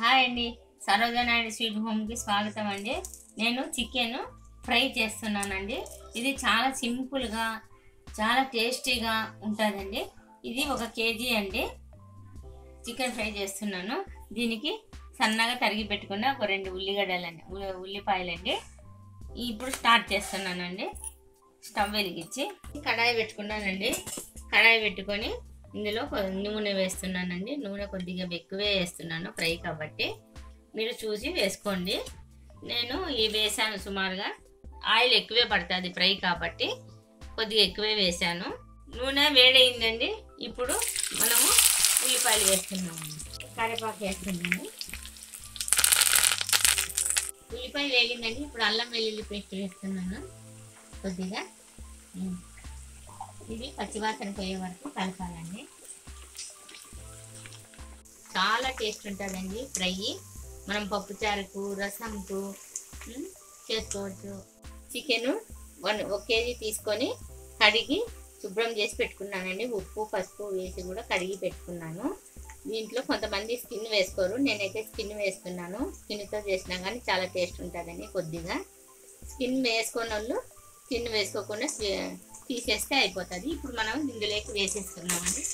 Hi అండి సరోజనాయుడు sweet హోమ్కి స్వాగతం అండి నేను చికెన్ ఫ్రై చేస్తున్నానండి ఇది చాలా సింపుల్గా చాలా టేస్టీగా ఉంటుందండి ఇది ఒక కేజీ అండి చికెన్ ఫ్రై చేస్తున్నాను దీనికి సన్నగా తరిగి పెట్టుకున్న ఒక రెండు ఉల్లిగడ్డలండి ఉల్లి- ఉల్లిపాయలండి ఇప్పుడు స్టార్ట్ చేస్తున్నానండి స్టవ్ వెలిగించి కడాయి పెట్టుకున్నానండి కడాయి పెట్టుకొని ఇందులో కొ- నూనె వేస్తున్నానండి నూనె కొద్దిగా ఎక్కువే వేస్తున్నాను ఫ్రై కాబట్టి మీరు చూసి వేసుకోండి నేను ఈ వేసాను సుమారుగా ఆయిల్ ఎక్కువే పడుతుంది ఫ్రై కాబట్టి కొద్దిగా ఎక్కువే వేసాను నూనె వేడైందండి ఇప్పుడు మనము ఉల్లిపాయలు వేస్తున్నాము కరివేపాకు వేస్తున్నాము ఉల్లిపాయ వేగిందండి ఇప్పుడు అల్లం వెల్లుల్లి పేస్ట్ వేస్తున్నాను కొద్దిగా ఉమ్. ఇది పచ్చివాసన పోయే వరకు కలపాలండి చాలా టేస్ట్ ఉంటుందండి ఫ్రై మనం పప్పుచారుకు రసంకు ఉమ్, చేసుకోవచ్చు చికెన్ వన్ ఒక కేజీ తీసుకొని కడిగి శుభ్రం చేసి పెట్టుకున్నానండి ఉప్పు పసుపు వేసి కూడా కడిగి పెట్టుకున్నాను దీంట్లో కొంతమంది స్కిన్ వేసుకోరు నేనైతే స్కిన్ వేస్తున్నాను స్కిన్తో చేసినా కానీ చాలా టేస్ట్ ఉంటుందండి కొద్దిగా స్కిన్ వేసుకున్న వాళ్ళు స్కిన్ వేసుకోకుండా తీ- తీసేస్తే అయిపోతుంది ఇప్పుడు మనం ఇందులోకి వేసేస్తున్నామండి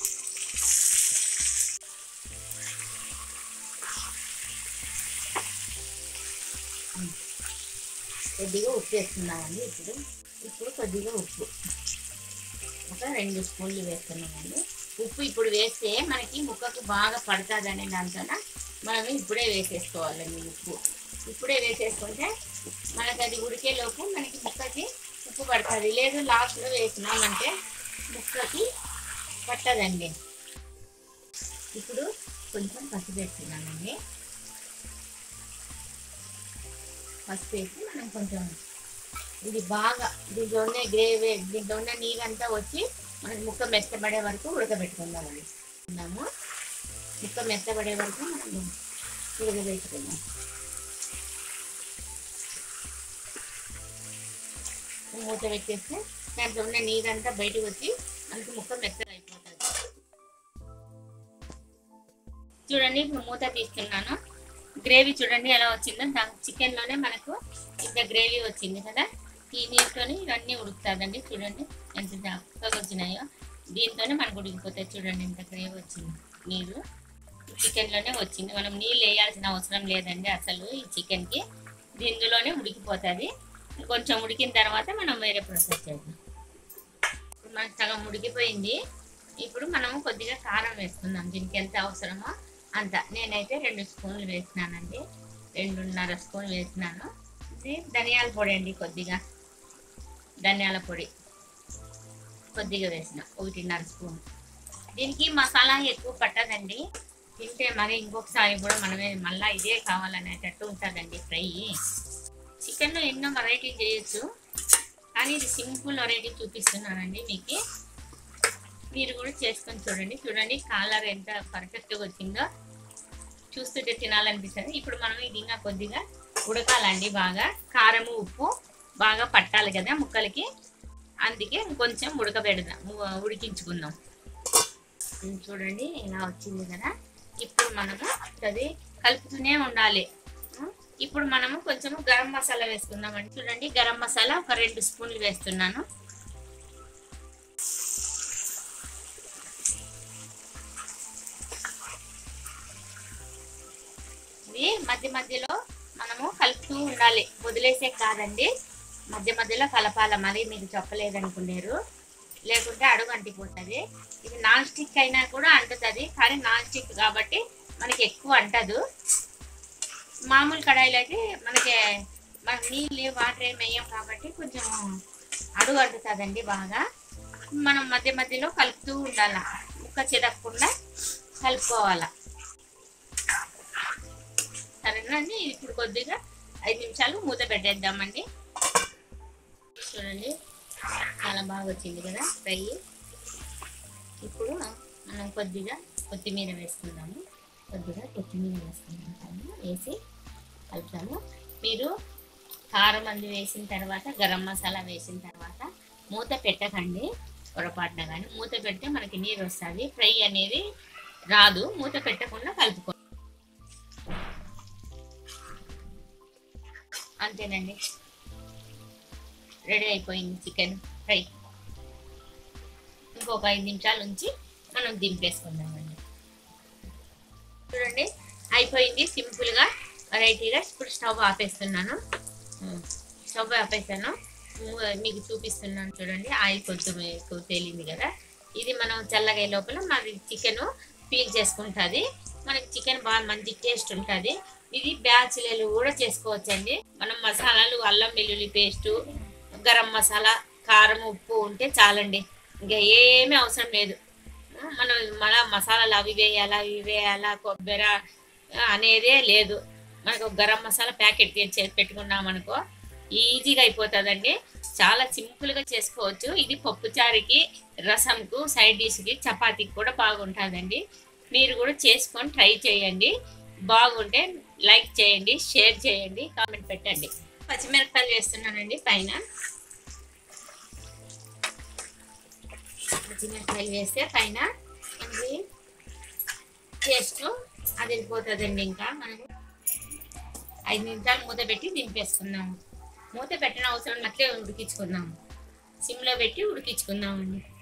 కొద్దిగా ఉప్పు వేస్తున్నామండి ఇప్పుడు ఇప్పుడు కొద్దిగా ఉప్పు ఒక రెండు స్పూన్లు వేస్తున్నామండి ఉప్పు ఇప్పుడు వేస్తే మనకి ముక్కకు బాగా పడుతుందనే దాంతో మనం ఇప్పుడే వేసేసుకోవాలండి ఉప్పు ఇప్పుడే వేసేసుకుంటే మనకి అది ఉడికేలోపు మనకి ముక్కకి ఉప్పు పడుతుంది లేదు లాస్ట్లో వేసినామంటే ముక్కకి పట్టదండి ఇప్పుడు కొంచెం పసుపు వేస్తున్నానండి పసుపు వేసి మనం కొంచెం ఇది బాగా దీంట్లో ఉన్న గ్రేవీ దీంట్లో ఉన్న నీరంతా వచ్చి మనకి ముక్క మెత్తబడే వరకు ఉడకబెట్టుకుందామండి ఉన్నాము ముక్క మెత్తబడే వరకు మనం ఉడకబెట్టుకుందాం మూత పెట్టేస్తే దాంట్లో ఉన్న నీరంతా బయటకు వచ్చి మనకి ముక్క మెత్తగా అయిపోతుంది చూడండి ఇప్పుడు మూత తీస్తున్నాను గ్రేవీ చూడండి ఎలా వచ్చిందో దాని చికెన్లోనే మనకు ఇంత గ్రేవీ వచ్చింది కదా ఈ నీటితోని ఇవన్నీ ఉడుకుతుందండి చూడండి ఎంత చక్కగా వచ్చినాయో దీంతోనే మనకు ఉడికిపోతాయి చూడండి ఇంత గ్రేవీ వచ్చింది నీరు చికెన్లోనే వచ్చింది మనం నీళ్ళు వేయాల్సిన అవసరం లేదండి అసలు ఈ చికెన్కి దీనిలోనే ఉడికిపోతుంది కొంచెం ఉడికిన తర్వాత మనం వేరే ప్రాసెస్ చేద్దాం ఇప్పుడు మనకు సగం ఉడికిపోయింది ఇప్పుడు మనం కొద్దిగా కారం వేసుకుందాం దీనికి ఎంత అవసరమో అంత నేనైతే రెండు స్పూన్లు వేసినానండి రెండున్నర స్పూన్ వేసినాను ఇది ధనియాల పొడి అండి కొద్దిగా ధనియాల పొడి కొద్దిగా వేసిన ఒకటిన్నర స్పూన్ దీనికి మసాలా ఎక్కువ పట్టదండి తింటే మరి ఇంకొకసారి కూడా మనమే మళ్ళీ ఇదే కావాలనేటట్టు ఉంటుందండి ఫ్రై చికెన్లో ఎన్నో వెరైటీ చేయొచ్చు కానీ ఇది సింపుల్ వెరైటీ చూపిస్తున్నానండి మీకు మీరు కూడా చేసుకొని చూడండి చూడండి కాలర్ ఎంత పర్ఫెక్ట్గా వచ్చిందో చూస్తుంటే తినాలనిపిస్తుంది ఇప్పుడు మనం ఇది ఇంకా కొద్దిగా ఉడకాలండి బాగా కారము ఉప్పు బాగా పట్టాలి కదా ముక్కలకి అందుకే కొంచెం ఉడకబెడదాం ఉ- ఉడికించుకుందాం ఇది చూడండి ఇలా వచ్చింది కదా ఇప్పుడు మనము అది కలుపుతూనే ఉండాలి ఉం? ఇప్పుడు మనము కొంచెం గరం మసాలా వేసుకుందామండి చూడండి గరం మసాలా ఒక రెండు స్పూన్లు వేస్తున్నాను ఇవి మధ్య మధ్యలో మనము కలుపుతూ ఉండాలి వదిలేసే కాదండి మధ్య మధ్యలో కలపాల మరి మీకు చెప్పలేదనుకున్నారు లేకుంటే అడుగు అంటిపోతుంది ఇది నాన్ స్టిక్ అయినా కూడా అంటుతుంది కానీ నాన్ స్టిక్ కాబట్టి మనకి ఎక్కువ అంటదు మామూలు కడాయిలో అయితే మనకి మన నీళ్ళు వాటర్ ఏమి వేయం కాబట్టి కొంచెం అడుగు అంటుతుందండి బాగా మనం మధ్య మధ్యలో కలుపుతూ ఉండాల ముక్క చెదక్కుండా కలుపుకోవాలా సరేనండి ఇప్పుడు కొద్దిగా ఐదు నిమిషాలు మూత పెట్టేద్దామండి చూడండి చాలా బాగా వచ్చింది కదా ఫ్రై ఇప్పుడు మనం కొద్దిగా కొత్తిమీర వేసుకుందాము కొద్దిగా కొత్తిమీర వేసుకుంటాము వేసి కలుపుతాము మీరు కారం అందు వేసిన తర్వాత గరం మసాలా వేసిన తర్వాత మూత పెట్టకండి పొరపాటున కానీ మూత పెడితే మనకి నీరు వస్తుంది ఫ్రై అనేది రాదు మూత పెట్టకుండా కలుపుకో అంతేనండి రెడీ అయిపోయింది చికెన్ ఫ్రై ఇంకొక ఐదు నిమిషాలు ఉంచి మనం దింపేసుకుందామండి చూడండి అయిపోయింది సింపుల్గా వెరైటీగా ఇప్పుడు స్టవ్ ఆపేస్తున్నాను ఉమ్, స్టవ్ ఆపేసాను ఉమ్, మీకు చూపిస్తున్నాను చూడండి ఆయిల్ కొంచెం ఎక్కువ తేలింది కదా ఇది మనం చల్లగా అయ్యే లోపల మరి చికెన్ పీల్ చేసుకుంటుంది మనకి చికెన్ బాగా మంచి టేస్ట్ ఉంటుంది ఇది బ్యాచిలర్లు కూడా చేసుకోవచ్చండి మనం మసాలాలు అల్లం వెల్లుల్లి పేస్టు గరం మసాలా కారం ఉప్పు ఉంటే చాలండి ఇంకా ఏమీ అవసరం లేదు మనం మన మసాలాలు అవి వేయాలా ఇవి వేయాలా కొబ్బరి ఆ, అనేదే లేదు మనకు ఒక గరం మసాలా ప్యాకెట్ తెచ్చి పెట్టుకున్నాం అనుకో ఈజీగా అయిపోతుందండి చాలా సింపుల్గా చేసుకోవచ్చు ఇది పప్పుచారుకి రసంకు సైడ్ డిష్కి చపాతీకి కూడా బాగుంటుందండి మీరు కూడా చేసుకొని ట్రై చేయండి బాగుంటే లైక్ చేయండి షేర్ చేయండి కామెంట్ పెట్టండి పచ్చిమిరపకాయలు వేస్తున్నానండి పైన పచ్చిమిరపకాయలు వేస్తే పైన ఇది టేస్ట్ అది వెళ్ళిపోతుందండి ఇంకా మనము ఐదు నిమిషాలు మూత పెట్టి దింపేసుకుందాము మూత పెట్టిన అవసరం అట్లే ఉడికించుకుందాము సిమ్లో పెట్టి ఉడికించుకుందామండి